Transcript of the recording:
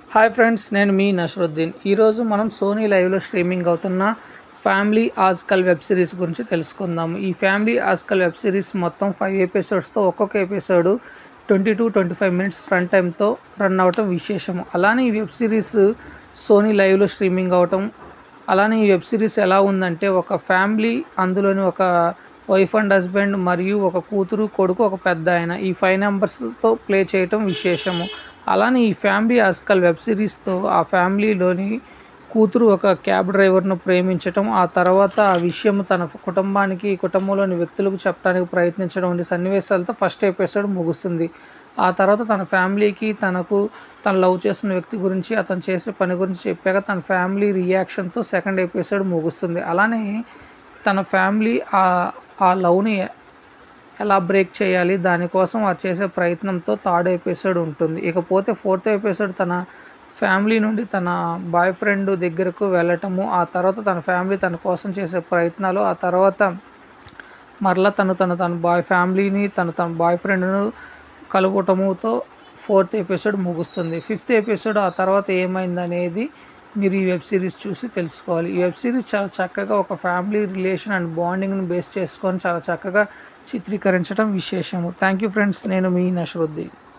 hi friends నేను మీ నషరుద్దీన్ ఈరోజు మనం సోనీ లైవ్లో స్ట్రీమింగ్ అవుతున్న ఫ్యామిలీ ఆజ్కల్ వెబ్ సిరీస్ గురించి తెలుసుకుందాం ఈ ఫ్యామిలీ ఆజ్కల్ వెబ్ సిరీస్ మొత్తం ఫైవ్ ఎపిసోడ్స్తో ఒక్కొక్క episode twenty two twenty five minutes run టైంతో రన్ అవటం విశేషము అలానే ఈ వెబ్ సిరీస్ సోనీ లైవ్లో స్ట్రీమింగ్ అవటం అలానే ఈ వెబ్ సిరీస్ ఎలా ఉందంటే ఒక ఫ్యామిలీ అందులోని ఒక వైఫ్ అండ్ హస్బెండ్ మరియు ఒక కూతురు కొడుకు ఒక పెద్ద ఆయన ఈ ఫైవ్ నెంబర్స్తో ప్లే చేయటం విశేషము అలానే ఈ ఫ్యామిలీ ఆస్కల్ వెబ్ సిరీస్తో ఆ ఫ్యామిలీలోని కూతురు ఒక క్యాబ్ డ్రైవర్ను ప్రేమించటం ఆ తర్వాత ఆ విషయం తన కుటుంబానికి కుటుంబంలోని వ్యక్తులకు చెప్పడానికి ప్రయత్నించడం వంటి సన్నివేశాలతో ఫస్ట్ ఎపిసోడ్ ముగుస్తుంది ఆ తర్వాత తన ఫ్యామిలీకి తనకు తను లవ్ చేస్తున్న వ్యక్తి గురించి అతను చేసే పని గురించి చెప్పాక తన ఫ్యామిలీ రియాక్షన్తో సెకండ్ ఎపిసోడ్ ముగుస్తుంది అలానే తన ఫ్యామిలీ ఆ ఆ లవ్ని ఎలా బ్రేక్ చేయాలి దానికోసం వారు చేసే ప్రయత్నంతో థర్డ్ ఎపిసోడ్ ఉంటుంది ఇకపోతే ఫోర్త్ ఎపిసోడ్ తన ఫ్యామిలీ నుండి తన బాయ్ ఫ్రెండ్ దగ్గరకు వెళ్ళటము ఆ తర్వాత తన ఫ్యామిలీ తన కోసం చేసే ప్రయత్నాలు ఆ తర్వాత మరలా తను తన తన బాయ్ ఫ్యామిలీని తన తన బాయ్ ఫ్రెండ్ను కలుపుటముతో ఫోర్త్ ఎపిసోడ్ ముగుస్తుంది ఫిఫ్త్ ఎపిసోడ్ ఆ తర్వాత ఏమైంది అనేది మీరు ఈ వెబ్ సిరీస్ చూసి తెలుసుకోవాలి ఈ వెబ్ సిరీస్ చాలా చక్కగా ఒక ఫ్యామిలీ రిలేషన్ అండ్ బాండింగ్ని బేస్ చేసుకొని చాలా చక్కగా చిత్రీకరించడం విశేషము థ్యాంక్ యూ ఫ్రెండ్స్ నేను మీ నషరుద్దీన్